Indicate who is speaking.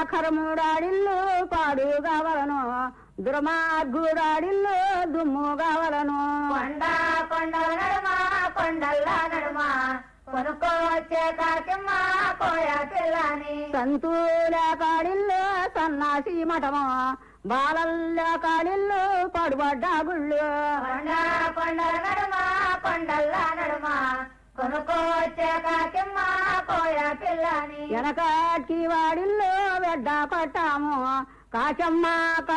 Speaker 1: కరముడాడిల్లు పాడు కావలను దుర్మార్గుడాడిల్లు దుమ్ము కావలను
Speaker 2: కొండ కొండల నడుమ కొండల్లా నడుమ కొనుక్కోవచ్చే కాకిమ్మ కోయ పిల్లని
Speaker 1: సంతుల కాడిల్లు సన్నాసి మఠము బాలల్ల కాడిల్లు పడుబడ్డ గుళ్ళు
Speaker 2: కొండ కొండల నడుమ కొండల్లా నడుమ కొనుక్కోవచ్చే కాకిమ్మ కోయ పిల్లని
Speaker 1: వెనకాటి వాడిల్లు వెడ్డ పట్టాము కాచమ్మ